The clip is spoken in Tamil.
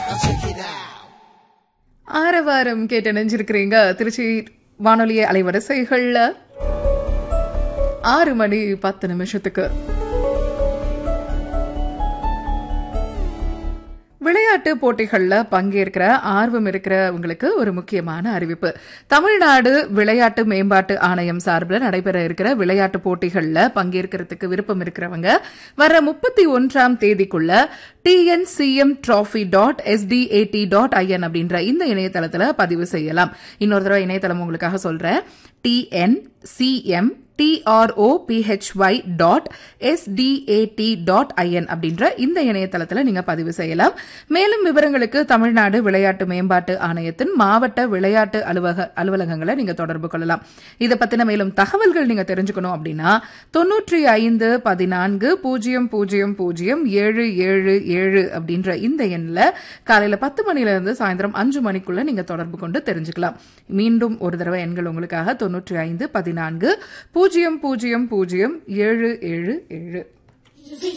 ஆரவாரம் கேட்டு நினைஞ்சிருக்கிறீங்க திருச்சி வானொலி அலைவரிசைகள்ல ஆறு மணி பத்து நிமிஷத்துக்கு விளையாட்டு போட்டிகள்ல பங்கேற்கிற ஆர்வம் இருக்கிறவங்களுக்கு ஒரு முக்கியமான அறிவிப்பு தமிழ்நாடு விளையாட்டு மேம்பாட்டு ஆணையம் சார்பில் நடைபெற இருக்கிற விளையாட்டு போட்டிகள்ல பங்கேற்கிறதுக்கு விருப்பம் இருக்கிறவங்க வர முப்பத்தி ஒன்றாம் தேதிக்குள்ள TNCM trophy dot SDAT dot IN அப்படின்ற இந்த இணையதளத்துல பதிவு செய்யலாம் இன்னொரு தடவை இணையதளம் உங்களுக்காக சொல்றேன் TNCM TROPHY dot SDAT dot IN அப்படின்ற இந்த இணையதளத்தில் நீங்க பதிவு செய்யலாம் மேலும் விவரங்களுக்கு தமிழ்நாடு விளையாட்டு மேம்பாட்டு ஆணையத்தின் மாவட்ட விளையாட்டு அலுவலக அலுவலகங்களை நீங்க தொடர்பு கொள்ளலாம் இதை பத்தின மேலும் தகவல்கள் நீங்க தெரிஞ்சுக்கணும் அப்படின்னா தொன்னூற்றி ஐந்து பதினான்கு பூஜ்ஜியம் பூஜ்ஜியம் பூஜ்ஜியம் ஏழு ஏழு ஏழு அப்படின்ற இந்த எண்ணில் காலையில பத்து மணில இருந்து சாயந்தரம் அஞ்சு மணிக்குள்ள நீங்க தொடர்பு கொண்டு தெரிஞ்சுக்கலாம் மீண்டும் ஒரு தடவை எண்கள் உங்களுக்காக தொன்னூற்றி ஐந்து பதினான்கு பூஜ்ஜியம் பூஜ்ஜியம் பூஜ்ஜியம் ஏழு ஏழு ஏழு